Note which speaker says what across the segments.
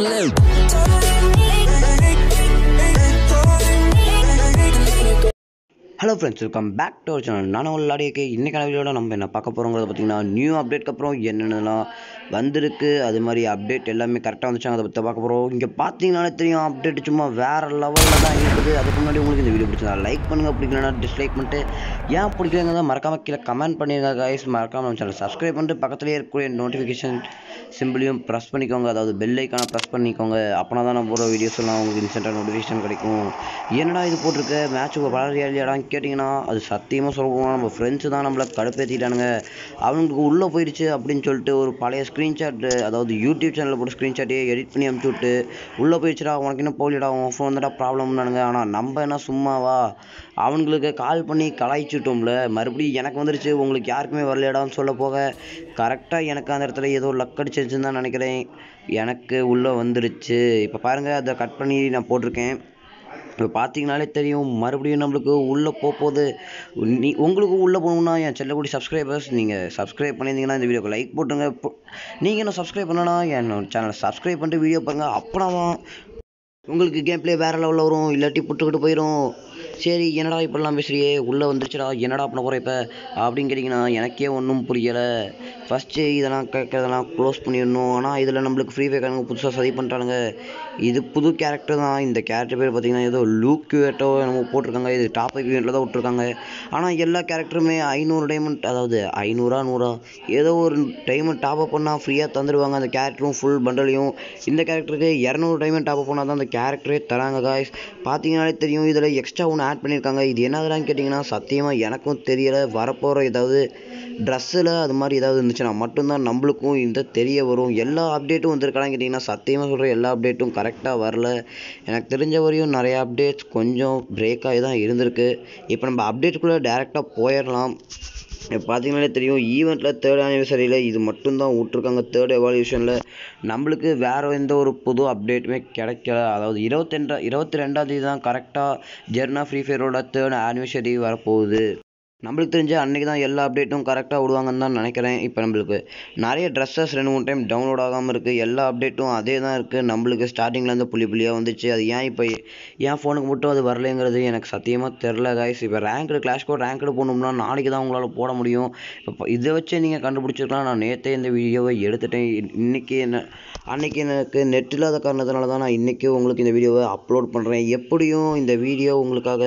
Speaker 1: hello friends welcome back to our channel நான் உள்ள ஆடியோக்கு இன்றைக்கான வீடியோட நம்ம என்ன பார்க்க போகிறோங்கிறத பார்த்தீங்கன்னா நியூ அப்டேட்க்கு அப்புறம் என்னென்னலாம் வந்திருக்கு அது மாதிரி அப்டேட் எல்லாமே கரெக்டாக வந்துச்சாங்க அதை பற்றி பார்க்க போகிறோம் இங்கே பார்த்தீங்கன்னாலே தெரியும் அப்டேட் சும்மா வேறு லெவலில் தான் இருக்குது அதுக்கு முன்னாடி உங்களுக்கு இந்த வீடியோ பிடிச்சதா லைக் பண்ணுங்கள் பிடிக்கலனா டிஸ்லைக் பண்ணிட்டு ஏன் பிடிக்கலங்கிறத மறக்காமல் கீழே கமெண்ட் பண்ணிடுங்க கைஸ் மறக்காமல் நம்ம சேனல் சப்ஸ்கிரைப் பண்ணிட்டு பக்கத்துலேயே இருக்கக்கூடிய நோட்டிஃபிகேஷன் சிம்பிளையும் ப்ரெஸ் பண்ணிக்கோங்க அதாவது பெல் ஐக்கானை ப்ரெஸ் பண்ணிக்கோங்க அப்போனா தான் நம்ம போகிற வீடியோஸ் எல்லாம் உங்களுக்கு இன்ஸ்டண்ட்டாக நோட்டிஃபிகேஷன் கிடைக்கும் என்னடா இது போட்டிருக்க மேட்ச் வளரியா இல்லையாடான்னு கேட்டிங்கன்னா அது சத்தியமாக சொல்ல போனால் நம்ம ஃப்ரெண்ட்ஸு தான் நம்மளை கடுப்பேற்றிட்டானுங்க அவங்களுக்கு உள்ளே போயிடுச்சு அப்படின்னு சொல்லிட்டு ஒரு பழைய ஸ்க்ரீன்ஷாட் அதாவது யூடியூப் சேனலில் போட்டு ஸ்க்ரீன்ஷாட்டே எடிட் பண்ணி அனுப்பிச்சி விட்டு உள்ளே போயிடுச்சுடா உனக்கு என்ன போலிடா உன் ஃபோன் தான்டா ப்ராப்ளம்னானுங்க ஆனால் நம்ம என்ன சும்மாவா அவங்களுக்கு கால் பண்ணி கலாய்ச்சிட்டோம்ல மறுபடியும் எனக்கு வந்துருச்சு உங்களுக்கு யாருக்குமே வரலையடான்னு சொல்ல போக கரெக்டாக எனக்கு அந்த இடத்துல ஏதோ லக் அடிச்சிருச்சுன்னு தான் நினைக்கிறேன் எனக்கு உள்ளே வந்துருச்சு இப்போ பாருங்கள் அதை கட் பண்ணி நான் போட்டிருக்கேன் இப்போ பார்த்தீங்கனாலே தெரியும் மறுபடியும் நம்மளுக்கு உள்ளே போகுது நீ உங்களுக்கு உள்ளே போகணுன்னா என் செல்லக்குடி சப்ஸ்கிரைபர்ஸ் நீங்கள் சப்ஸ்கிரைப் பண்ணியிருந்தீங்கன்னா இந்த வீடியோக்கு லைக் போட்டுருங்க நீங்கள் என்ன சப்ஸ்கிரைப் பண்ணனா என் சேனலை சப்ஸ்கிரைப் பண்ணிட்டு வீடியோ பாருங்கள் அப்புறம் உங்களுக்கு கேம் ப்ளே வேறு லெவலில் வரும் இல்லாட்டி புட்டுக்கிட்டு போயிடும் சரி என்னடா இப்படிலாம் பேசுறியே உள்ளே வந்துருச்சுடா என்னடா பண்ண போகிற இப்போ அப்படின்னு கேட்டிங்கன்னா எனக்கே ஒன்றும் புரியலை ஃபஸ்ட்டு இதெல்லாம் கேட்குறதெல்லாம் க்ளோஸ் பண்ணிடணும் ஆனால் இதில் நம்மளுக்கு ஃப்ரீ ஃபயர்காரங்க புதுசாக சதி பண்ணுறானுங்க இது புது கேரக்டர் தான் இந்த கேரக்டர் பேர் பார்த்தீங்கன்னா ஏதோ லூக் கியூட்டோ நம்ம போட்டிருக்காங்க இது டாப் ஈவெண்ட்டில் தான் விட்ருக்காங்க ஆனால் எல்லா கேரக்டருமே ஐநூறு டைமண்ட் அதாவது ஐநூறா நூறா ஏதோ ஒரு டைமண்ட் டாப் அப் பண்ணால் ஃப்ரீயாக தந்துடுவாங்க அந்த கேரக்டரும் ஃபுல் பண்டலையும் இந்த கேரக்டருக்கு இரநூறு டைமண்ட் டாப் அப் பண்ணால் தான் அந்த கேரக்டரே தராங்க காய்ஸ் பார்த்தீங்கனாலே தெரியும் இதில் எக்ஸ்ட்ரா ஒன்று ஆட் பண்ணியிருக்காங்க இது என்னதுலான்னு கேட்டிங்கன்னா சத்தியமாக எனக்கும் தெரியலை வரப்போகிற ஏதாவது ட்ரெஸ்ஸில் அது மாதிரி ஏதாவது இருந்துச்சுன்னா மட்டும்தான் நம்மளுக்கும் இந்த தெரிய வரும் எல்லா அப்டேட்டும் வந்திருக்கான்னு கேட்டிங்கன்னா சத்தியமாக சொல்கிறேன் எல்லா அப்டேட்டும் கரெக்டாக வரல எனக்கு தெரிஞ்ச வரையும் நிறைய அப்டேட்ஸ் கொஞ்சம் பிரேக் ஆகி தான் இருந்திருக்கு இப்போ நம்ம அப்டேட்டுக்குள்ளே டேரெக்டாக போயிடலாம் இப்போ பார்த்தீங்கனாலே தெரியும் ஈவெண்ட்டில் தேர்ட் ஆனிவர்சரியில் இது மட்டும்தான் விட்ருக்காங்க தேர்ட் எவால்யூஷனில் நம்மளுக்கு வேறு எந்த ஒரு புது அப்டேட்டுமே கிடைக்கல அதாவது இருபத்தெண்டா இருபத்தி ரெண்டாந்தேதி தான் கரெக்டாக ஜெர்னா ஃப்ரீ ஃபயரோட தேர்ட் ஆனிவர்சரி வரப்போகுது நம்மளுக்கு தெரிஞ்ச அன்றைக்கி தான் எல்லா அப்டேட்டும் கரெக்டாக விடுவாங்கன்னு தான் நினைக்கிறேன் இப்போ நம்மளுக்கு நிறைய ட்ரெஸ்ஸஸ் ரெண்டு மூணு டைம் டவுன்லோட் ஆகாமல் இருக்குது எல்லா அப்டேட்டும் அதே தான் இருக்குது நம்மளுக்கு ஸ்டார்டிங்லேருந்து புள்ளி புள்ளியாக வந்துச்சு அது ஏன் இப்போ என் ஃபோனுக்கு மட்டும் அது வரலைங்கிறது எனக்கு சத்தியமாக தெரில காய்ஸ் இப்போ ரேங்க்டு கிளாஷ் கோட் ரேங்க்டு போகணும்னா நாளைக்கு தான் உங்களால் போட முடியும் இப்போ இதை வச்சு நீங்கள் கண்டுபிடிச்சிருக்கலாம் நான் நேற்றே இந்த வீடியோவை எடுத்துட்டேன் இன்றைக்கி என்ன அன்றைக்கி எனக்கு நெட் இல்லாத காரணத்தினால தான் நான் இன்றைக்கி உங்களுக்கு இந்த வீடியோவை அப்லோட் பண்ணுறேன் எப்படியும் இந்த வீடியோ உங்களுக்காக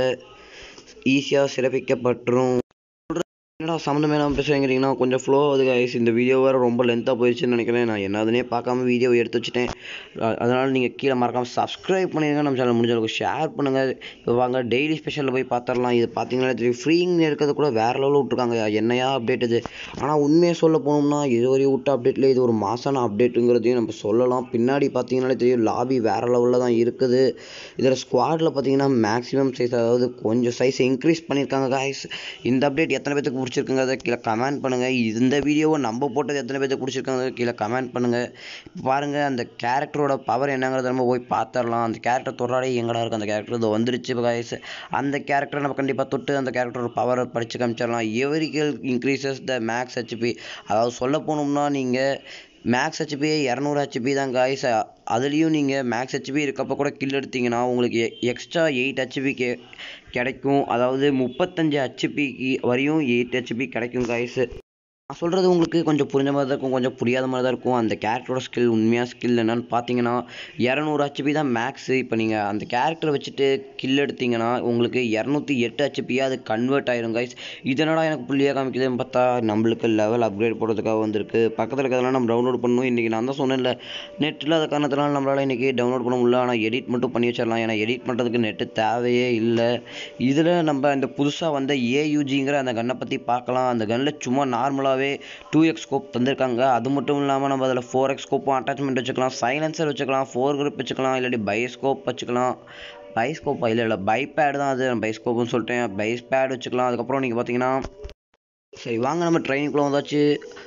Speaker 1: ஈஸியாக சிறப்பிக்கப்பட்டுரும் என்னடா சம்மந்தமே இல்லாமல் பேசுகிறீங்கன்னா கொஞ்சம் ஃப்ளோ ஆகுது கைஸ் இந்த வீடியோ வேறு ரொம்ப லென்த்தாக போயிடுச்சுன்னு நினைக்கிறேன் நான் என்னதுனே பார்க்காம வீடியோ எடுத்து வச்சுட்டேன் அதனால் நீங்கள் கீழே மறக்காமல் சப்ஸ்கிரைப் பண்ணிடுங்க நம்ம சேனல் முடிஞ்ச அளவுக்கு ஷேர் பண்ணுங்கள் இப்போ வாங்க டெய்லி ஸ்பெஷலில் போய் பார்த்துடலாம் இது பார்த்தீங்கன்னா தெரியும் ஃப்ரீன்னு இருக்கிறது கூட வேறு லெவலில் விட்ருக்காங்க என்னையா அப்டேட் இது ஆனால் உண்மையை சொல்ல போனோம்னா இது வரையும் விட்ட அப்டேட்டில் இது ஒரு மாசான அப்டேட்டுங்கிறதையும் நம்ம சொல்லலாம் பின்னாடி பார்த்தீங்கன்னாலே தெரியும் லாபி வேறு லெவலில் தான் இருக்குது இதில் ஸ்குவாடில் பார்த்தீங்கன்னா மேக்ஸிமம் சைஸ் அதாவது கொஞ்சம் சைஸ் இன்க்ரீஸ் பண்ணியிருக்காங்க காய்ஸ் இந்த அப்டேட் எத்தனை பேத்துக்கு பிடிச்சிருக்குங்கிறத கீழே கமெண்ட் பண்ணுங்கள் இந்த வீடியோவை நம்ம போட்டது எத்தனை பேருக்கு பிடிச்சிருக்காங்க கீழே கமெண்ட் பண்ணுங்கள் பாருங்கள் அந்த கேரக்டரோட பவர் என்னங்கிறத நம்ம போய் பார்த்துடலாம் அந்த கேரக்டர் தொடாடே எங்கடா இருக்குது அந்த கேரக்டர் இது வந்துருச்சு இப்போ காய்ஸ் அந்த கேரக்டரை நம்ம கண்டிப்பாக தொட்டு அந்த கேரக்டரோட பவரை படித்து காமிச்சிடலாம் every kill increases the max HP அதாவது சொல்ல போனோம்னா நீங்கள் மேக்ஸ் ஹெச்பி இரநூறு ஹெச்பி தான் காய்ஸ் அதுலேயும் நீங்கள் மேக்ஸ் ஹெச்பி இருக்கப்போ கூட கில் எடுத்தீங்கன்னா உங்களுக்கு எக்ஸ்ட்ரா எயிட் ஹெச்பி கே கிடைக்கும் அதாவது முப்பத்தஞ்சு ஹெச்பிக்கு வரையும் எயிட் ஹெச்பி கிடைக்கும் காய்ஸ் நான் சொல்கிறது உங்களுக்கு கொஞ்சம் புரிஞ்ச மாதிரி தான் இருக்கும் கொஞ்சம் புரியாத மாதிரி தான் இருக்கும் அந்த கேரக்டரோட ஸ்கில் உண்மையாக ஸ்கில் என்னன்னு பார்த்தீங்கன்னா இரநூறு ஹெச்பி தான் மேக்ஸு இப்போ நீங்கள் அந்த கேரக்டரை வச்சுட்டு கில் எடுத்தீங்கன்னா உங்களுக்கு இரநூத்தி எட்டு ஹெச்பியாக அது கன்வெர்ட் ஆயிரும் கைஸ் இதனடா எனக்கு புள்ளியாக காமிக்குதுன்னு பார்த்தா நம்மளுக்கு லெவல் அப்கிரேட் போடுறதுக்காக வந்திருக்கு பக்கத்தில் இருக்கிறதெல்லாம் நம்ம டவுன்லோட் பண்ணணும் இன்றைக்கி நான் தான் சொன்னேன்ல நெட் இல்லாத காரணத்தினால நம்மளால் இன்றைக்கி டவுன்லோட் பண்ண முடியல ஆனால் எடிட் மட்டும் பண்ணி வச்சிடலாம் ஏன்னா எடிட் பண்ணுறதுக்கு நெட்டு தேவையே இல்லை இதில் நம்ம இந்த புதுசாக வந்த ஏயூஜிங்கிற அந்த கன்னை பற்றி பார்க்கலாம் அந்த கன்னில் சும்மா நார்மலாக ஃபுல்லாகவே டூ எக்ஸ் ஸ்கோப் தந்திருக்காங்க அது மட்டும் இல்லாமல் நம்ம அதில் ஃபோர் எக்ஸ் ஸ்கோப்பும் அட்டாச்மெண்ட் வச்சுக்கலாம் சைலன்சர் வச்சுக்கலாம் ஃபோர் குரூப் வச்சுக்கலாம் இல்லாட்டி பைஸ்கோப் வச்சுக்கலாம் பைஸ்கோப்பா இல்லை இல்லை பைபேட் தான் அது பைஸ்கோப்னு சொல்லிட்டேன் பைஸ் பேட் வச்சுக்கலாம் அதுக்கப்புறம் நீங்கள் பார்த்தீங்கன்னா சரி வாங்க நம்ம ட்ரெயினுக்குள்ளே வந்தாச்சு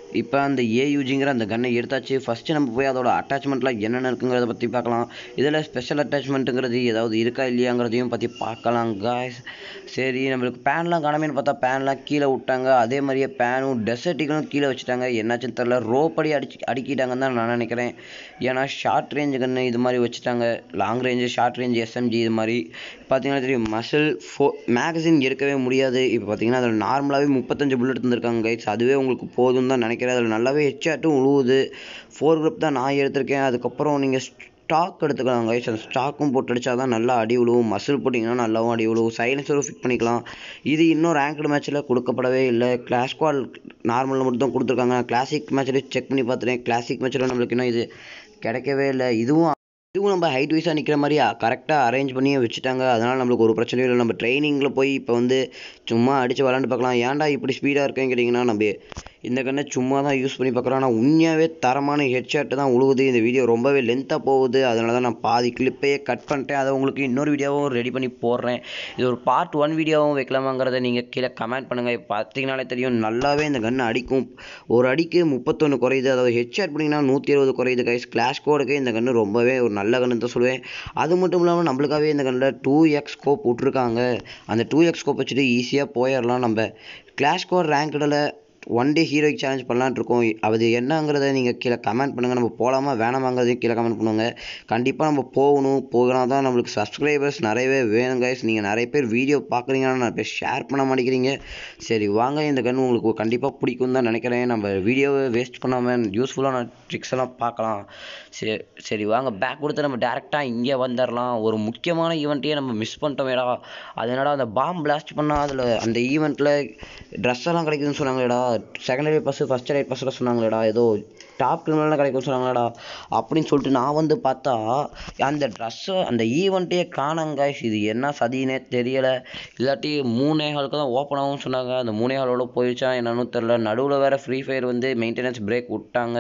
Speaker 1: இப்போ அந்த ஏயூஜிங்கிற அந்த கன்னை எடுத்தாச்சு ஃபஸ்ட்டு நம்ம போய் அதோட அட்டாச்மெண்ட்லாம் என்னென்ன இருக்குங்கிறத பற்றி பார்க்கலாம் இதில் ஸ்பெஷல் அட்டாச்மெண்ட்டுங்கிறது ஏதாவது இருக்கா இல்லையாங்கிறதையும் பற்றி பார்க்கலாம் காய்ஸ் சரி நம்மளுக்கு பேன்லாம் காணாமேன்னு பார்த்தா பேன்லாம் கீழே விட்டாங்க அதே மாதிரியே பேனும் டெசர்ட்டிகளும் கீழே வச்சுட்டாங்க என்னாச்சுன்னு தெரில ரோப்படி அடிச்சு அடிக்கிட்டாங்கன்னு தான் நான் நினைக்கிறேன் ஏன்னா ஷார்ட் ரேஞ்சு கன்று இது மாதிரி வச்சுட்டாங்க long range short range SMG இது மாதிரி பார்த்தீங்கன்னா தெரியும் மசில் ஃபோ மேகசின் எடுக்கவே முடியாது இப்போ பார்த்தீங்கன்னா அதில் நார்மலாகவே முப்பத்தஞ்சு புல்லட் தந்திருக்காங்க கைஸ் அதுவே உங்களுக்கு போதும் தான் நினைக்கிறேன் அதில் நல்லாவே ஹெச்ஆட்டும் உழுவுது ஃபோர் குரூப் தான் நான் எடுத்திருக்கேன் அதுக்கப்புறம் நீங்கள் ஸ்டாக் எடுத்துக்கலாம் கைஸ் அந்த ஸ்டாக்கும் போட்டு அடிச்சா தான் நல்லா அடி விழுவும் மசில் போட்டிங்கன்னா நல்லாவும் அடி விழுவும் சைலன்சரும் ஃபிட் பண்ணிக்கலாம் இது இன்னும் ரேங்க்டு மேட்ச்சில் கொடுக்கப்படவே இல்லை கிளாஸ் ஸ்குவாட் நார்மலில் மட்டும் தான் கொடுத்துருக்காங்க கிளாசிக் மேட்ச்சில் செக் பண்ணி பார்த்துட்டேன் கிளாசிக் மேட்ச்சில் நம்மளுக்கு இன்னும் இது கிடைக்கவே இல்லை இதுவும் இதுவும் நம்ம ஹைட் வைஸாக நிற்கிற மாதிரி கரெக்டாக அரேஞ்ச் பண்ணி வச்சுட்டாங்க அதனால் நம்மளுக்கு ஒரு பிரச்சனையும் இல்லை நம்ம ட்ரைனிங்கில் போய் இப்போ வந்து சும்மா அடித்து விளாண்டு பார்க்கலாம் ஏன்டா இப்படி ஸ்பீடாக இருக்கேன்னு கேட்டிங்கன்னா நம்ம இந்த கண்ணை சும்மா தான் யூஸ் பண்ணி பார்க்குறோம் ஆனால் உண்மையாகவே தரமான ஹெட்ஷாட்டு தான் உழுவுது இந்த வீடியோ ரொம்பவே லென்த்தாக போகுது அதனால தான் நான் பாதி கிளிப்பையே கட் பண்ணிட்டேன் அதை உங்களுக்கு இன்னொரு வீடியோவும் ரெடி பண்ணி போடுறேன் இது ஒரு பார்ட் ஒன் வீடியோவும் வைக்கலாமாங்கிறத நீங்கள் கீழே கமெண்ட் பண்ணுங்கள் பார்த்தீங்கனாலே தெரியும் நல்லாவே இந்த கன்று அடிக்கும் ஒரு அடிக்கு முப்பத்தொன்று குறையுது அதாவது ஹெட்ஷாட் பண்ணிங்கன்னா நூற்றி இருபது குறையுது கைஸ் கிளாஷ் கோடுக்கு இந்த கன்று ரொம்பவே ஒரு நல்ல கன்று தான் சொல்லுவேன் அது மட்டும் இல்லாமல் நம்மளுக்காகவே இந்த கண்ணில் டூ எக்ஸ் ஸ்கோப் விட்ருக்காங்க அந்த டூ எக்ஸ் ஸ்கோப் வச்சுட்டு ஈஸியாக போயிடலாம் நம்ம கிளாஷ் கோட் ரேங்க்டில் ஒன் டே ஹீரோயிக் சேலஞ்ச் பண்ணலான்னு இருக்கோம் அது என்னங்கிறத நீங்கள் கீழே கமெண்ட் பண்ணுங்கள் நம்ம போகலாமா வேணாமாங்கிறதையும் கீழே கமெண்ட் பண்ணுங்க கண்டிப்பாக நம்ம போகணும் போகலாம் தான் நம்மளுக்கு சப்ஸ்கிரைபர்ஸ் நிறையவே வேணும் கைஸ் நீங்கள் நிறைய பேர் வீடியோ பார்க்குறீங்கன்னா நிறைய பேர் ஷேர் பண்ண மாட்டேங்கிறீங்க சரி வாங்க இந்த கன் உங்களுக்கு கண்டிப்பாக பிடிக்கும் தான் நினைக்கிறேன் நம்ம வீடியோவை வேஸ்ட் பண்ணாமல் யூஸ்ஃபுல்லான ட்ரிக்ஸ் எல்லாம் பார்க்கலாம் சரி சரி வாங்க பேக் கொடுத்து நம்ம டேரெக்டாக இங்கே வந்துடலாம் ஒரு முக்கியமான ஈவெண்ட்டையே நம்ம மிஸ் பண்ணிட்டோமேடா அது என்னடா அந்த பாம் பிளாஸ்ட் பண்ணால் அதில் அந்த ஈவெண்ட்டில் ட்ரெஸ் எல்லாம் கிடைக்குதுன்னு சொன்னாங்களேடா second eight bus first eight பஸ்ஸில் சொன்னாங்களேடா ஏதோ டாப் கிரிமினலாக கிடைக்கும்னு சொன்னாங்களேடா அப்படின்னு சொல்லிட்டு நான் வந்து பார்த்தா அந்த ட்ரெஸ்ஸை அந்த ஈவெண்ட்டே காணாங்க இது என்ன சதினே தெரியலை இல்லாட்டி மூணே ஹாலுக்கு தான் ஓப்பன் ஆகும்னு சொன்னாங்க அந்த மூணே ஹாலோட போயிடுச்சா என்னன்னு தெரில நடுவில் வேறு ஃப்ரீ ஃபயர் வந்து மெயின்டெனன்ஸ் பிரேக் விட்டாங்க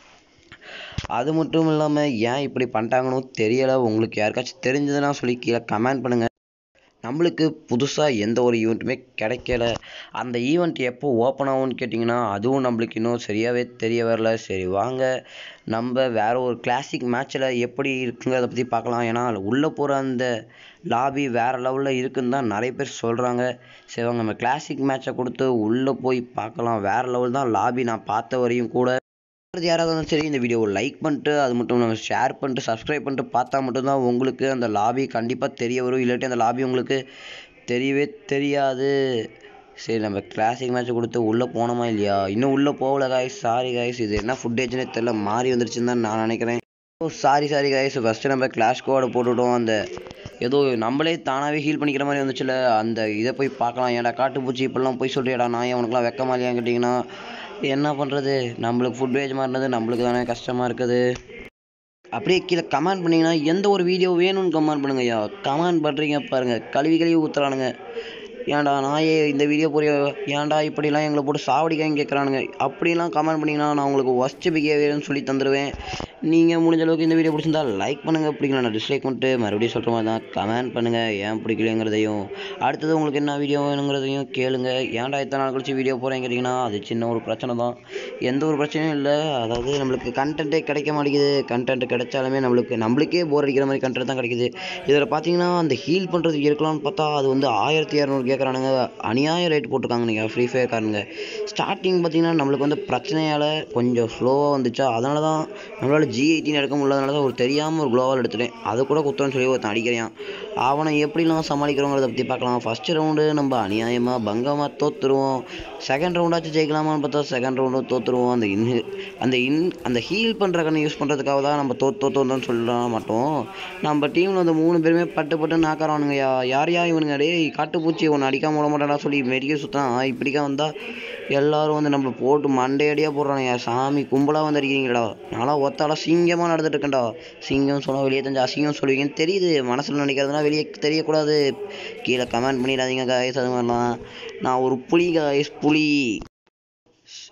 Speaker 1: அது மட்டும் இல்லாமல் ஏன் இப்படி பண்ணிட்டாங்கன்னு தெரியலை உங்களுக்கு யாருக்காச்சும் தெரிஞ்சதுன்னா சொல்லி கீழே கமெண்ட் பண்ணுங்கள் நம்மளுக்கு புதுசாக எந்த ஒரு ஈவெண்ட்டுமே கிடைக்கல அந்த ஈவெண்ட் எப்போ ஓப்பன் ஆகும்னு கேட்டிங்கன்னா அதுவும் நம்மளுக்கு இன்னும் சரியாகவே தெரிய வரல சரி வாங்க நம்ம வேற ஒரு கிளாசிக் மேட்ச்சில் எப்படி இருக்குங்கிறத பற்றி பார்க்கலாம் ஏன்னா உள்ளே போகிற அந்த லாபி வேறு லெவலில் இருக்குன்னு தான் நிறைய பேர் சொல்கிறாங்க சரி வாங்க நம்ம கிளாசிக் மேட்ச்சை கொடுத்து உள்ளே போய் பார்க்கலாம் வேறு லெவல் தான் லாபி நான் பார்த்த வரையும் கூட யாராவது இருந்தாலும் சரி இந்த வீடியோவை லைக் பண்ணிட்டு அது மட்டும் இல்லாமல் ஷேர் பண்ணிட்டு சப்ஸ்கிரைப் பண்ணிட்டு பார்த்தா மட்டும்தான் உங்களுக்கு அந்த லாபி கண்டிப்பாக தெரிய வரும் இல்லாட்டி அந்த லாபி உங்களுக்கு தெரியவே தெரியாது சரி நம்ம கிளாசிக் மேட்ச் கொடுத்து உள்ளே போனோமா இல்லையா இன்னும் உள்ளே போகல காய்ஸ் சாரி காய்ஸ் இது என்ன ஃபுட்டேஜ்னே தெரில மாறி வந்துருச்சுன்னு தான் நான் நினைக்கிறேன் oh sorry sorry guys first நம்ம கிளாஷ் கோடை போட்டுவிட்டோம் அந்த ஏதோ நம்மளே தானாகவே ஹீல் பண்ணிக்கிற மாதிரி வந்துச்சுல அந்த இதை போய் பார்க்கலாம் ஏன்டா காட்டுப்பூச்சி இப்படிலாம் போய் சொல்லியடா நான் உனக்குலாம் வெக்கமா இல்லையான்னு கேட்டிங்கன்னா என்ன பண்ணுறது நம்மளுக்கு ஃபுட் வேஜ் மாறினது நம்மளுக்கு தானே கஷ்டமாக இருக்குது அப்படியே கீழே கமெண்ட் பண்ணிங்கன்னா எந்த ஒரு வீடியோ வேணும்னு கமெண்ட் பண்ணுங்க ஐயா கமெண்ட் பண்ணுறீங்க பாருங்கள் கழுவி கழுவி ஊற்றுறானுங்க ஏன்டா நாயே இந்த வீடியோ போறிய ஏன்டா இப்படிலாம் எங்களை போட்டு சாவடிக்காங்க கேட்குறானுங்க அப்படிலாம் கமெண்ட் பண்ணிங்கன்னா நான் உங்களுக்கு ஒஸ்ட் பிஹேவியர்னு சொல்லி தந்துடுவேன் நீங்கள் முடிஞ்ச அளவுக்கு இந்த வீடியோ பிடிச்சிருந்தா லைக் பண்ணுங்கள் பிடிக்கல நான் டிஸ்லைக் பண்ணிட்டு மறுபடியும் சொல்கிற மாதிரி தான் கமெண்ட் பண்ணுங்கள் ஏன் பிடிக்கலங்கிறதையும் அடுத்தது உங்களுக்கு என்ன வீடியோ வேணுங்கிறதையும் கேளுங்க ஏன்டா இத்தனை நாள் கழிச்சு வீடியோ போகிறேன் கேட்டிங்கன்னா அது சின்ன ஒரு பிரச்சனை தான் எந்த ஒரு பிரச்சனையும் இல்லை அதாவது நம்மளுக்கு கண்டென்ட்டே கிடைக்க மாட்டேங்குது கண்டென்ட் கிடைச்சாலுமே நம்மளுக்கு நம்மளுக்கே போர் அடிக்கிற மாதிரி கண்டென்ட் தான் கிடைக்குது இதில் பார்த்தீங்கன்னா அந்த ஹீல் பண்ணுறது இருக்கலாம்னு பார்த்தா அது வந்து ஆயிரத்தி இரநூறு கேட்குறானுங்க அநியாய ரேட் போட்டிருக்காங்க நீங்கள் ஃப்ரீ ஃபயர் காரனுங்க ஸ்டார்டிங் பார்த்தீங்கன்னா நம்மளுக்கு வந்து பிரச்சனையால் கொஞ்சம் ஸ்லோவாக வந்துச்சா அதனால தான் நம்மளால் ஜி எயிட்டின் எடுக்க முடியாதனால தான் ஒரு தெரியாமல் ஒரு குளோவால் எடுத்துட்டேன் அதை கூட குத்தம்னு சொல்லி ஒருத்தன் அடிக்கிறான் அவனை எப்படிலாம் சமாளிக்கிறோங்கிறத பற்றி பார்க்கலாம் ஃபஸ்ட்டு ரவுண்டு நம்ம அநியாயமாக பங்கமாக தோற்றுருவோம் செகண்ட் ரவுண்டாச்சும் ஜெயிக்கலாமான்னு பார்த்தா செகண்ட் ரவுண்டும் தோற்றுருவோம் அந்த இன் அந்த இன் அந்த ஹீல் பண்ணுற கண்ணை யூஸ் பண்ணுறதுக்காக தான் நம்ம தோத்து தோத்தோன்னு சொல்ல மாட்டோம் நம்ம டீமில் வந்து மூணு பேருமே பட்டு பட்டு நாக்காரானுங்கய்யா யார் யா இவனுங்க டேய் காட்டுப்பூச்சி ஒன்று அடிக்காம விட மாட்டாடா சொல்லி மெடிக்கல் சுத்தான் இப்படிக்கா வந்தால் எல்லாரும் வந்து நம்மளை போட்டு மண்டையடியாக போடுறானுங்க சாமி கும்பலாக வந்து அடிக்கிறீங்களா நான்லாம் ஒத்தால சிங்கமாக நடந்துட்டு இருக்கேன்டா சிங்கம் சொன்னால் வெளியே தெரிஞ்சு அசிங்கம் சொல்லுவீங்கன்னு தெரியுது மனசில் நினைக்கிறதுனா வெளியே தெரியக்கூடாது கீழே கமெண்ட் பண்ணிடாதீங்க காய்ஸ் அது மாதிரிலாம் நான் ஒரு புலி காய்ஸ் புலி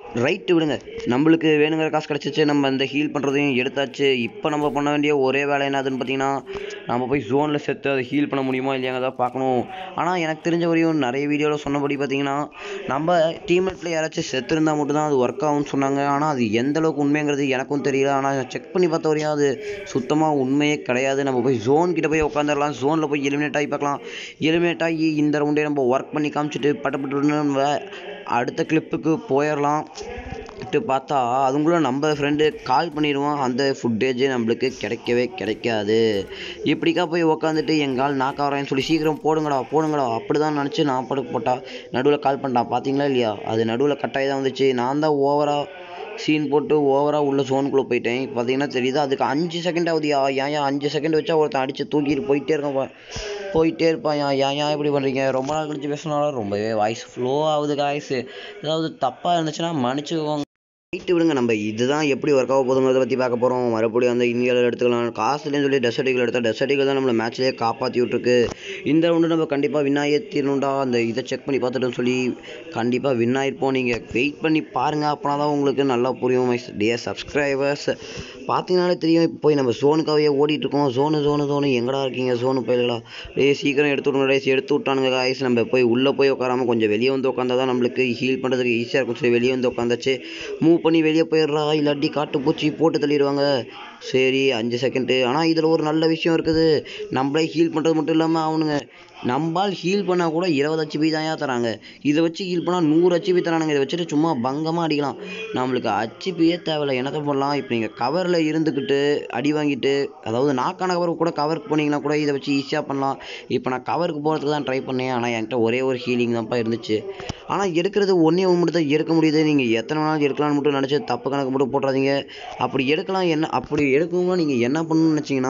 Speaker 1: ரைட்டு விடுங்க நம்மளுக்கு வேணுங்கிற காசு கிடச்சிச்சு நம்ம இந்த ஹீல் பண்ணுறதையும் எடுத்தாச்சு இப்போ நம்ம பண்ண வேண்டிய ஒரே வேலை என்னதுன்னு பார்த்தீங்கன்னா நம்ம போய் ஜோனில் செத்து அதை ஹீல் பண்ண முடியுமா இல்லையாங்கிறத பார்க்கணும் ஆனால் எனக்கு தெரிஞ்ச வரையும் நிறைய வீடியோவில் சொன்னபடி பார்த்தீங்கன்னா நம்ம டீம்மேட்டில் யாராச்சும் செத்து இருந்தால் மட்டும்தான் அது ஒர்க் ஆகும்னு சொன்னாங்க ஆனால் அது எந்த அளவுக்கு உண்மைங்கிறது எனக்கும் தெரியல ஆனால் செக் பண்ணி பார்த்த வரையும் அது சுத்தமாக உண்மையே கிடையாது நம்ம போய் ஜோன் கிட்ட போய் உட்காந்துடலாம் ஜோனில் போய் எலிமினேட் ஆகி பார்க்கலாம் எலிமினேட் ஆகி இந்த ரவுண்டே நம்ம ஒர்க் பண்ணி காமிச்சிட்டு பட்டப்பட்டு நம்ம அடுத்த கிளிப்புக்கு போயிடலாம் விட்டு பார்த்தா அதுங்களும் நம்ம ஃப்ரெண்டு கால் பண்ணிடுவான் அந்த ஃபுட்டேஜே நம்மளுக்கு கிடைக்கவே கிடைக்காது இப்படிக்கா போய் உக்காந்துட்டு எங்கால் நாக்க வரேன்னு சொல்லி சீக்கிரம் போடுங்கடா போடுங்கடா அப்படி தான் நினச்சி நான் படுக்க போட்டா நடுவில் கால் பண்ணிட்டான் பார்த்தீங்களா இல்லையா அது நடுவில் கட்டாயி தான் வந்துச்சு நான் தான் ஓவராக சீன் போட்டு ஓவராக உள்ள ஜோனுக்குள்ளே போயிட்டேன் இப்போ பார்த்தீங்கன்னா தெரியுது அதுக்கு அஞ்சு செகண்ட் ஆகுதுயா ஏன் ஏன் அஞ்சு செகண்ட் வச்சா ஒருத்தன் அடித்து தூக்கிட்டு போயிட்டே இருக்கான் பா- போயிட்டே இருப்பான் ஏன் ஏன் ஏன் இப்படி பண்ணுறீங்க ரொம்ப நாள் கழிச்சு பேசினாலும் ரொம்பவே வாய்ஸ் ஃப்ளோ ஆகுது காய்ஸ் ஏதாவது தப்பாக இருந்துச்சுன்னா மன்னிச்சுக்கோங்க ரைட்டு விடுங்க நம்ம இதுதான் எப்படி ஒர்க் ஆக போகுதுங்கிறத பற்றி பார்க்க போகிறோம் மறுபடியும் அந்த இந்தியாவில் எடுத்துக்கலாம் காசுலேன்னு சொல்லி டெசர்டிகள் எடுத்தால் டெசர்டிகள் தான் நம்மளை மேட்ச்லேயே காப்பாற்றி விட்ருக்கு இந்த ரவுண்டு நம்ம கண்டிப்பாக வின் ஆகித்தீரணும்டா அந்த இதை செக் பண்ணி பார்த்துட்டோம்னு சொல்லி கண்டிப்பாக வின் ஆகிருப்போம் நீங்கள் வெயிட் பண்ணி பாருங்கள் அப்போனா தான் உங்களுக்கு நல்லா புரியும் மை டியர் சப்ஸ்கிரைபர்ஸ் பார்த்தீங்கனாலே தெரியும் இப்போ போய் நம்ம ஜோனுக்காகவே ஓடிட்டு இருக்கோம் ஜோனு ஜோனு ஜோனு எங்கடா இருக்கீங்க ஜோனு போயிடலாம் டேய் சீக்கிரம் எடுத்து விடுங்க டேஸ் எடுத்து விட்டானுங்க காய்ஸ் நம்ம போய் உள்ளே போய் உட்காராம கொஞ்சம் வெளியே வந்து உட்காந்தா தான் நம்மளுக்கு ஹீல் பண்ணுறதுக்கு ஈஸியாக இருக்கும் சரி வெளியே வந்து உட்காந்தாச்சு மூவ் பண்ணி வெளியே போயிடுறா இல்லாட்டி காட்டு பூச்சி போட்டு தள்ளிடுவாங்க சரி அஞ்சு செகண்டு ஆனால் இதில் ஒரு நல்ல விஷயம் இருக்குது நம்மளே ஹீல் பண்ணுறது மட்டும் இல்லாமல் அவனுங்க நம்மால் ஹீல் பண்ணால் கூட இருபது ஹெச்பி தான் தராங்க இதை வச்சு ஹீல் பண்ணால் நூறு ஹெச்பி தரானுங்க இதை வச்சுட்டு சும்மா பங்கமாக அடிக்கலாம் நம்மளுக்கு ஹெச்பியே தேவையில்ல என்னத்தை பண்ணலாம் இப்போ நீங்கள் கவரில் இருந்துக்கிட்டு அடி வாங்கிட்டு அதாவது நாக்கான கவர் கூட கவருக்கு போனீங்கன்னா கூட இதை வச்சு ஈஸியாக பண்ணலாம் இப்போ நான் கவருக்கு போகிறதுக்கு தான் ட்ரை பண்ணேன் ஆனால் என்கிட்ட ஒரே ஒரு ஹீலிங் தான்ப்பா இருந்துச்சு ஆனால் எடுக்கிறது ஒன்றே ஒன்று மட்டும் தான் எடுக்க முடியுது நீங்கள் எத்தனை நாள் எடுக்கலாம்னு மட்டும் நினச்சி தப்பு கணக்கு மட்டும் போட்டுறாதீங்க அப்படி எடுக்கலாம் என்ன அப்படி எடுக்கணும்னா நீங்கள் என்ன பண்ணணும்னு நினச்சிங்கன்னா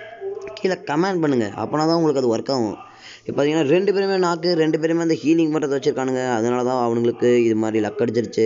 Speaker 1: கீழே கமெண்ட் பண்ணுங்கள் அப்போனா தான் உங்களுக்கு அது ஒர்க் ஆகும் இப்போ பார்த்தீங்கன்னா ரெண்டு பேருமே நாக்கு ரெண்டு பேருமே அந்த ஹீலிங் பண்ணுறதை வச்சுருக்கானுங்க அதனால தான் அவனுங்களுக்கு இது மாதிரி லக் அடிச்சிருச்சு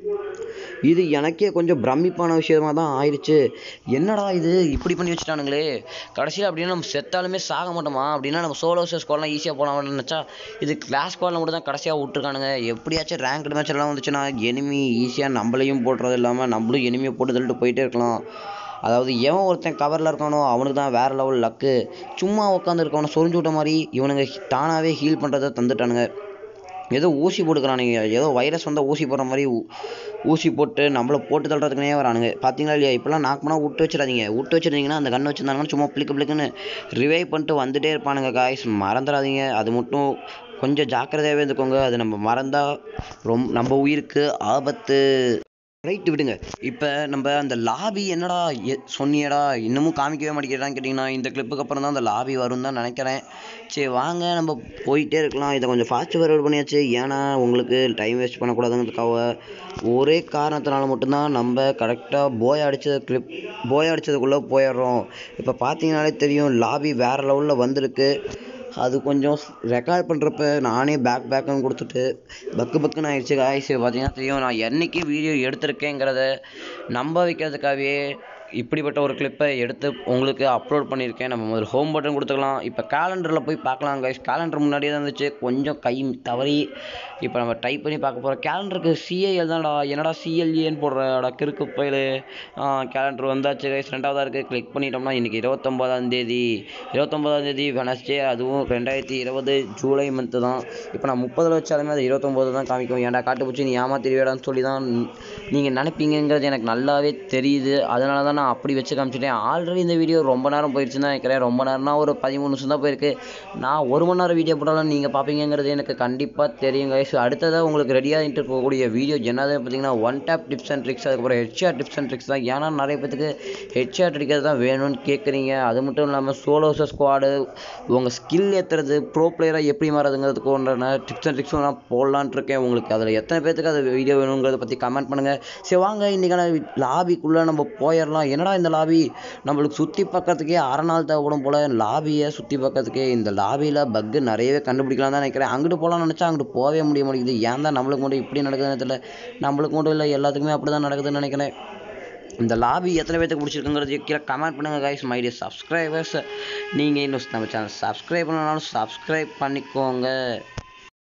Speaker 1: இது எனக்கே கொஞ்சம் பிரமிப்பான விஷயமா தான் ஆயிடுச்சு என்னடா இது இப்படி பண்ணி வச்சுட்டானுங்களே கடைசியில் அப்படின்னா நம்ம செத்தாலுமே சாக மாட்டோமா அப்படின்னா நம்ம சோலோ ஸ்குவாட்லாம் ஈஸியாக போகலாம்னு நினச்சா இது கிளாஸ் ஸ்குவாடில் மட்டும் தான் கடைசியாக விட்ருக்கானுங்க எப்படியாச்சும் ரேங்க்டு மேட்ச் எல்லாம் வந்துச்சுன்னா எனிமி ஈஸியாக நம்மளையும் போடுறது இல்லாமல் நம்மளும் எனிமியை போட்டு தள்ளிட்டு போயிட்டே இருக்கலாம் அதாவது எவன் ஒருத்தன் கவரில் இருக்கானோ அவனுக்கு தான் வேறு லெவல் லக்கு சும்மா உட்காந்துருக்கவனை சொரிஞ்சு விட்ட மாதிரி இவனுங்க தானாகவே ஹீல் பண்ணுறதை தந்துட்டானுங்க ஏதோ ஊசி போட்டுக்கிறானுங்க ஏதோ வைரஸ் வந்தால் ஊசி போடுற மாதிரி ஊ- ஊசி போட்டு நம்மளை போட்டு தள்ளுறதுக்குனே வரானுங்க பார்த்தீங்களா இல்லையா இப்போலாம் நாக்கு பண்ணால் விட்டு வச்சிடாதீங்க விட்டு வச்சிருந்தீங்கன்னா அந்த கன் வச்சிருந்தாங்கன்னா சும்மா பிளிக்கு பிளிக்குன்னு ரிவைவ் பண்ணிட்டு வந்துட்டே இருப்பானுங்க காய்ஸ் மறந்துடாதீங்க அது மட்டும் கொஞ்சம் ஜாக்கிரதையாகவே இருந்துக்கோங்க அது நம்ம மறந்தா ரொம்ப நம்ம உயிருக்கு ஆபத்து ரைட்டு விடுங்க இப்போ நம்ம அந்த லாபி என்னடா எ சொன்னியடா இன்னமும் காமிக்கவே மாட்டேங்கிறான்னு கேட்டிங்கன்னா இந்த கிளிப்புக்கு அப்புறம் தான் அந்த லாபி வரும் தான் நினைக்கிறேன் சரி வாங்க நம்ம போயிட்டே இருக்கலாம் இதை கொஞ்சம் ஃபாஸ்ட் ஃபார்வர்ட் பண்ணியாச்சு ஏன்னா உங்களுக்கு டைம் வேஸ்ட் பண்ணக்கூடாதுங்கிறதுக்காக ஒரே காரணத்தினால மட்டும்தான் நம்ம கரெக்டாக போய் அடிச்ச கிளிப் போய் அடிச்சதுக்குள்ளே போயிடுறோம் இப்போ பார்த்தீங்கனாலே தெரியும் லாபி வேறு லெவலில் வந்திருக்கு அது கொஞ்சம் ரெக்கார்ட் பண்ணுறப்ப நானே பேக் பேக்குன்னு கொடுத்துட்டு பக்கு பக்குன்னு ஆயிடுச்சு காய்ஸ் பார்த்தீங்கன்னா தெரியும் நான் என்னைக்கு வீடியோ எடுத்திருக்கேங்கிறத நம்ப வைக்கிறதுக்காகவே இப்படிப்பட்ட ஒரு கிளிப்பை எடுத்து உங்களுக்கு அப்லோட் பண்ணியிருக்கேன் நம்ம முதல்ல ஹோம் பட்டன் கொடுத்துக்கலாம் இப்போ கேலண்டரில் போய் பார்க்கலாம் கைஸ் கேலண்டர் முன்னாடியே தான் இருந்துச்சு கொஞ்சம் கை தவறி இப்போ நம்ம டைப் பண்ணி பார்க்க போகிறோம் கேலண்டருக்கு சிஏஎல் தான்டா என்னடா சிஎல்ஏன்னு போடுறடா கிறுக்கு பயிலு கேலண்டர் வந்தாச்சு கைஸ் ரெண்டாவதாக இருக்குது கிளிக் பண்ணிட்டோம்னா இன்றைக்கி இருபத்தொம்போதாம் தேதி இருபத்தொம்போதாம் தேதி வெனஸ்டே அதுவும் ரெண்டாயிரத்தி இருபது ஜூலை மந்த்து தான் இப்போ நான் முப்பதில் வச்சாலுமே அது இருபத்தொம்போது தான் காமிக்கும் ஏன்டா காட்டுப்பூச்சி நீ ஏமாத்திடுவேடான்னு சொல்லி தான் நீங்கள் நினைப்பீங்கங்கிறது எனக்கு நல்லாவே தெரியுது அதனால தான் நான் அப்படி வச்சு காமிச்சிட்டேன் ஆல்ரெடி இந்த வீடியோ ரொம்ப நேரம் போயிடுச்சுன்னு தான் நினைக்கிறேன் ரொம்ப நேரம்னா ஒரு பதிமூணு நிமிஷம் தான் போயிருக்கு நான் ஒரு மணி நேரம் வீடியோ போட்டாலும் நீங்கள் பார்ப்பீங்கங்கிறது எனக்கு கண்டிப்பாக தெரியும் கைஸ் அடுத்ததாக உங்களுக்கு ரெடியாக இருக்கக்கூடிய வீடியோ என்னது பார்த்தீங்கன்னா one tap tips and tricks அதுக்கப்புறம் ஹெட்ஷாட் டிப்ஸ் அண்ட் ட்ரிக்ஸ் தான் ஏன்னா நிறைய பேத்துக்கு ஹெட்ஷாட் அடிக்கிறது தான் வேணும்னு கேட்குறீங்க அது மட்டும் இல்லாமல் சோலோஸ் ஸ்குவாடு உங்கள் ஸ்கில் ஏற்றுறது ப்ரோ பிளேயராக எப்படி மாறதுங்கிறதுக்கு ஒன்றான டிப்ஸ் அண்ட் ட்ரிக்ஸும் நான் போடலான்னு இருக்கேன் உங்களுக்கு அதில் எத்தனை பேத்துக்கு அது வீடியோ வேணுங்கிறத பற்றி கமெண்ட் பண்ணுங்கள் சரி வாங்க இன்றைக்கான லாபிக்குள்ளே நம்ம போயிடலாம் என்னடா இந்த லாபி நம்மளுக்கு சுற்றி பார்க்கறதுக்கே அரை நாள் தேவைப்படும் போல் லாபியை சுற்றி பார்க்கறதுக்கே இந்த லாபியில் பக்கு நிறையவே கண்டுபிடிக்கலாம் தான் நினைக்கிறேன் அங்கிட்டு போகலாம்னு நினச்சா அங்கிட்டு போகவே முடிய மாட்டேங்குது ஏன் தான் நம்மளுக்கு மட்டும் இப்படி நடக்குதுன்னு தெரியல நம்மளுக்கு மட்டும் இல்லை எல்லாத்துக்குமே அப்படி தான் நடக்குதுன்னு நினைக்கிறேன் இந்த லாபி எத்தனை பேர்த்துக்கு பிடிச்சிருக்குங்கிறது கீழே கமெண்ட் பண்ணுங்கள் கைஸ் மை டியர் சப்ஸ்கிரைபர்ஸ் நீங்கள் இன்னும் நம்ம சேனல் சப்ஸ்கிரைப் பண்ணனாலும் சப்ஸ்கிரைப் பண்ணிக்கோங்க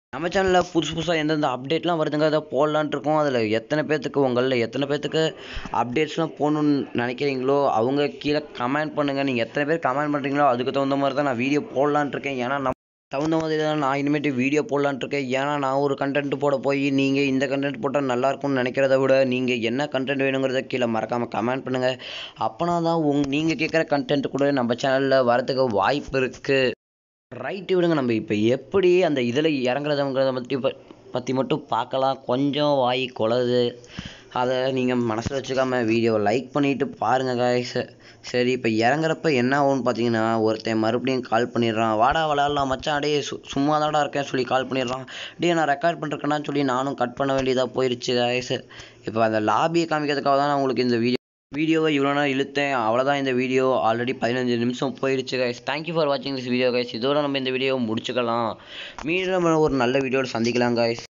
Speaker 1: நம்ம சேனலில் புதுசு புதுசாக எந்தெந்த அப்டேட்லாம் வருதுங்க அதை போடலான்ட்டு இருக்கோம் அதில் எத்தனை பேர்த்துக்கு உங்களில் எத்தனை பேர்த்துக்கு அப்டேட்ஸ்லாம் போகணுன்னு நினைக்கிறீங்களோ அவங்க கீழே கமெண்ட் பண்ணுங்கள் நீங்கள் எத்தனை பேர் கமெண்ட் பண்ணுறீங்களோ அதுக்கு தகுந்த மாதிரி தான் நான் வீடியோ போடலான்ட்டு இருக்கேன் ஏன்னா நம்ம தகுந்த மாதிரி தான் நான் இனிமேட்டு வீடியோ போடலான்ட்டு இருக்கேன் ஏன்னா நான் ஒரு கண்டென்ட் போட போய் நீங்கள் இந்த கண்டென்ட் போட்டால் நல்லா இருக்கும்னு நினைக்கிறத விட நீங்கள் என்ன கண்டென்ட் வேணுங்கிறத கீழே மறக்காமல் கமெண்ட் பண்ணுங்கள் அப்போனா தான் உங் நீங்கள் கேட்குற கண்டென்ட் கூட நம்ம சேனலில் வரதுக்கு வாய்ப்பு இருக்குது ரைட்டு விடுங்க நம்ம இப்போ எப்படி அந்த இதில் இறங்குறதுங்கிறத பற்றி ப- பற்றி மட்டும் பார்க்கலாம் கொஞ்சம் வாய் குலது அதை நீங்கள் மனசில் வச்சுக்காம வீடியோவை லைக் பண்ணிவிட்டு பாருங்கள் guys சரி இப்போ இறங்குறப்ப என்ன ஆகும்னு பார்த்தீங்கன்னா ஒருத்தன் மறுபடியும் கால் பண்ணிடுறான் வாடா விளாட்லாம் மச்சான் அடே சு சும்மா தான்டா இருக்கேன் சொல்லி கால் பண்ணிடுறான் டேய் நான் ரெக்கார்ட் பண்ணிருக்கேன்னு சொல்லி நானும் கட் பண்ண வேண்டியதாக போயிடுச்சு guys இப்போ அந்த லாபியை காமிக்கிறதுக்காக தான் நான் உங்களுக்கு இந்த வீடியோ வீடியோவை இவ்வளோ நேரம் இழுத்தேன் அவ்வளோதான் இந்த வீடியோ ஆல்ரெடி பதினஞ்சு நிமிஷம் போயிடுச்சு கைஸ் தேங்க்யூ ஃபார் வாட்சிங் திஸ் வீடியோ கைஸ் இதோட நம்ம இந்த வீடியோவை முடிச்சுக்கலாம் மீண்டும் நம்ம ஒரு நல்ல வீடியோவில் சந்திக்கலாம் கைஸ்